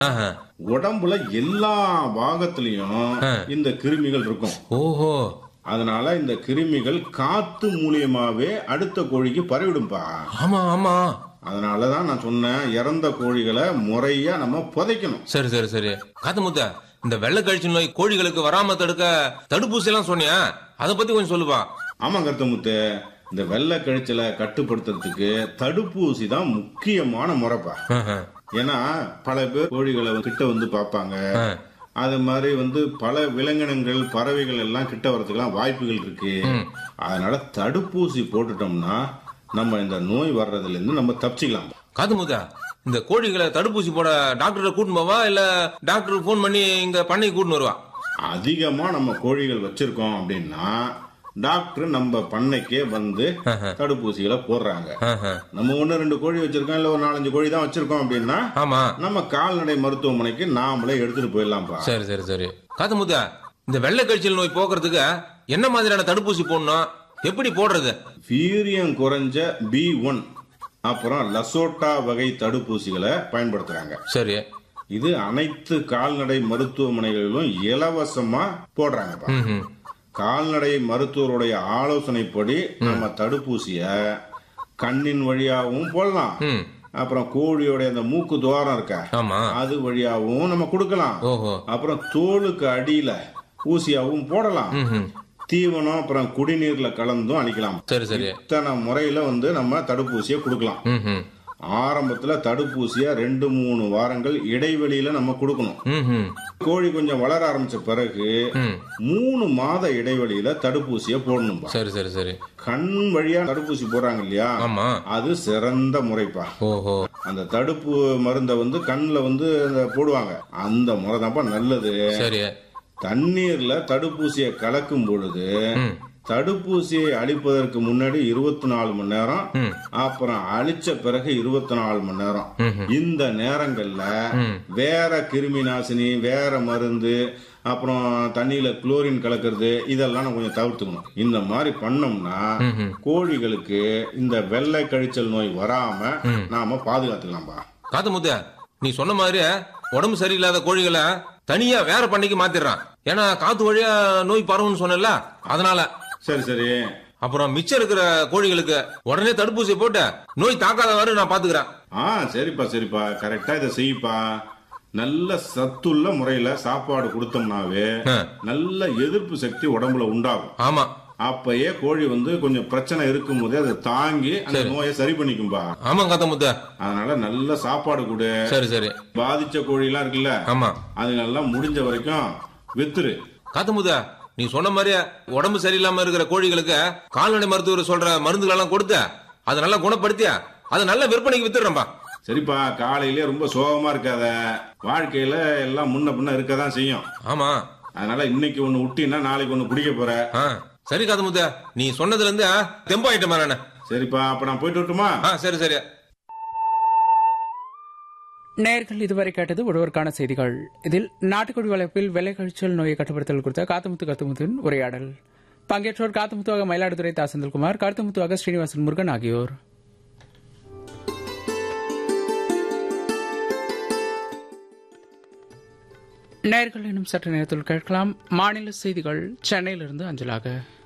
ஆஹா. உடம்புல எல்லா பாகத்திலையும் இந்த கிருமிகள் இருக்கும் ஓஹோ அதனால இந்த கிருமிகள் காத்து மூலியமாவே அடுத்த கோழிக்கு பரவிடும்பா ஆமா ஆமா அதனாலதான் நான் சொன்னேன் இறந்த கோழிகளை முறையா நம்ம புதைக்கணும் சரி சரி சரி காத்து முத்த இந்த வெள்ளை கழிச்சு நோய் கோழிகளுக்கு வராம தடுக்க தடுப்பூசி எல்லாம் சொன்னியா அதை பத்தி கொஞ்சம் சொல்லுப்பா ஆமா கருத்தமுத்து இந்த வெள்ளை கழிச்சலை கட்டுப்படுத்துறதுக்கு தடுப்பூசி தான் முக்கியமான முறைப்பா ஆஹா. ஏன்னா பல பேர் கோழிகளை கிட்ட வந்து பார்ப்பாங்க ஆ. அது மாதிரி வந்து பல விலங்கினங்கள் பறவைகள் எல்லாம் கிட்ட வரதுக்கெல்லாம் வாய்ப்புகள் இருக்கு அதனால தடுப்பூசி போட்டுட்டோம்னா நம்ம இந்த நோய் வர்றதுல இருந்து நம்ம தப்பிச்சுக்கலாம் காத்து முத்த இந்த கோழிகளை தடுப்பூசி போட டாக்டரை கூட்டின்னு போவா இல்ல டாக்டருக்கு ஃபோன் பண்ணி இங்க பண்ணைக்கு கூட்டின்னு வருவா அதிகமா நம்ம கோழிகள் வச்சிருக்கோம் அப்படின்னா டாக்டர் நம்ம பண்ணைக்கே வந்து தடுப்பூசிகளை போடுறாங்க ஆஹா. நம்ம ஒண்ணு ரெண்டு கோழி வச்சிருக்கோம் இல்ல ஒரு நாலஞ்சு கோழி தான் வச்சிருக்கோம் அப்படின்னா ஆமா நம்ம கால்நடை மருத்துவமனைக்கு நாமளே எடுத்துட்டு போயிடலாம்ப்பா சரி சரி சரி காத்து முத்த இந்த வெள்ளை கழிச்சல் நோய் போக்குறதுக்கு என்ன மாதிரியான தடுப்பூசி போடணும் எப்படி போடுறது வீரியம் குறைஞ்ச பி ஒன் அப்புறம் லசோட்டா வகை தடுப்பூசிகளை பயன்படுத்துறாங்க சரி இது அனைத்து கால்நடை மருத்துவமனைகளிலும் இலவசமா போடுறாங்கப்பா ம்ஹும். கால்நடை மருத்துவருடைய ஆலோசனைப்படி நம்ம தடுப்பூசிய கண்ணின் வழியாகவும் போடலாம் ம். அப்புறம் கோழியோட அந்த மூக்கு துவாரம் இருக்க ஆமா அது வழியாகவும் நம்ம கொடுக்கலாம் ஓஹோ அப்புறம் தோலுக்கு அடியில ஊசியாவும் போடலாம் ம்ஹும். தீவனம் அப்புறம் குடிநீர்ல கலந்தும் அளிக்கலாம் சரி சரி இத்தனை முறையில வந்து நம்ம தடுப்பூசியை கொடுக்கலாம் ம்ஹும். ஆரம்பத்துல தடுப்பூசிய ரெண்டு மூணு வாரங்கள் இடைவெளியில நம்ம கொடுக்கணும் ம்ஹும். கோழி கொஞ்சம் வளர ஆரம்பிச்ச பிறகு ம். மூணு மாத இடைவெளியில தடுப்பூசிய போடணும்பா சரி சரி சரி கண் வழியா தடுப்பூசி போடுறாங்க இல்லையா ஆமா அது சிறந்த முறைப்பா ஓஹோ அந்த தடுப்பு மருந்தை வந்து கண்ணுல வந்து அந்த போடுவாங்க அந்த முறை தான்ப்பா நல்லது சரி தண்ணீர்ல தடுப்பூசியை கலக்கும் பொழுது ம். தடுப்பூசியை அளிப்பதற்கு முன்னாடி இருபத்தி நாலு மணி நேரம் ம். அப்புறம் அழிச்ச பிறகு இருபத்தி நாலு மணி நேரம் ம்ஹும். இந்த நேரங்கள்ல ம். வேற கிருமி நாசினி வேற மருந்து அப்புறம் தண்ணியில குளோரின் கலக்கிறது இதெல்லாம் நம்ம கொஞ்சம் தவிர்த்துக்கணும் இந்த மாதிரி பண்ணோம்னா ம்ஹும். கோழிகளுக்கு இந்த வெள்ளை கழிச்சல் நோய் வராம நாம பாதுகாத்துக்கலாம்பா காத்து முத்த நீ சொன்ன மாதிரி உடம்பு சரியில்லாத கோழிகளை தனியா வேற பண்ணைக்கு மாத்திடுறான் ஏன்னா காத்து வழியா நோய் பரவும்னு சொன்னல அதனால சரி சரி அப்புறம் மிச்சம் இருக்கிற கோழிகளுக்கு உடனே தடுப்பூசி போட்டு நோய் தாக்காதவாறு நான் பாத்துக்கிறேன் ஆ சரிப்பா சரிப்பா கரெக்டா இதை செய்ப்பா நல்ல சத்துள்ள முறையில சாப்பாடு கொடுத்தோம்னாவே ஆ. நல்ல எதிர்ப்பு சக்தி உடம்புல உண்டாகும் ஆமா அப்பயே கோழி வந்து கொஞ்சம் பிரச்சனை இருக்கும் போதே அதை தாங்கி அந்த நோயை சரி பண்ணிக்கும்பா ஆமா காத்த முத்த அதனால நல்ல சாப்பாடு கொடு சரி சரி பாதிச்ச கோழி எல்லாம் இருக்குல்ல ஆமா அதுங்கெல்லாம் முடிஞ்ச வரைக்கும் வித்துரு காத்து முத்த நீ சொன்ன மாதிரியே உடம்பு சரியில்லாம இருக்கிற கோழிகளுக்கு கால்நடை மருத்துவர் சொல்ற மருந்துகள் எல்லாம் கொடுத்த அதை நல்லா குணப்படுத்தியா அதை நல்ல விற்பனைக்கு வித்துடுறேன்பா சரிப்பா காலையிலே ரொம்ப சோகமா இருக்காத வாழ்க்கையில எல்லாம் முன்ன பின்ன இருக்கதான் செய்யும் ஆமா அதனால இன்னைக்கு ஒண்ணு விட்டீங்கன்னா நாளைக்கு ஒண்ணு குடிக்க போற ஆ சரி காத்து முத்த நீ சொன்னதுல இருந்து தெம்பாயிட்டேன் நானு சரிப்பா அப்ப நான் போயிட்டு வரட்டுமா ஆ சரி சரி நேர்கள் இதுவரை கேட்டது ஒருவருக்கான செய்திகள் இதில் நாட்டுக்கோழி வளர்ப்பில் வெள்ளை கழிச்சல் நோயை கட்டுப்படுத்தல் குறித்த காத்துமுத்து கத்துமுத்துவின் உரையாடல் பங்கேற்றோர் காத்துமுத்துவாக மயிலாடுதுறை தா செந்தில்குமார் கருத்துமுத்துவாக ஸ்ரீனிவாசன் முருகன் ஆகியோர் நேர்கள் இன்னும் சற்று நேரத்தில் கேட்கலாம் மாநில செய்திகள் சென்னையிலிருந்து அஞ்சலாக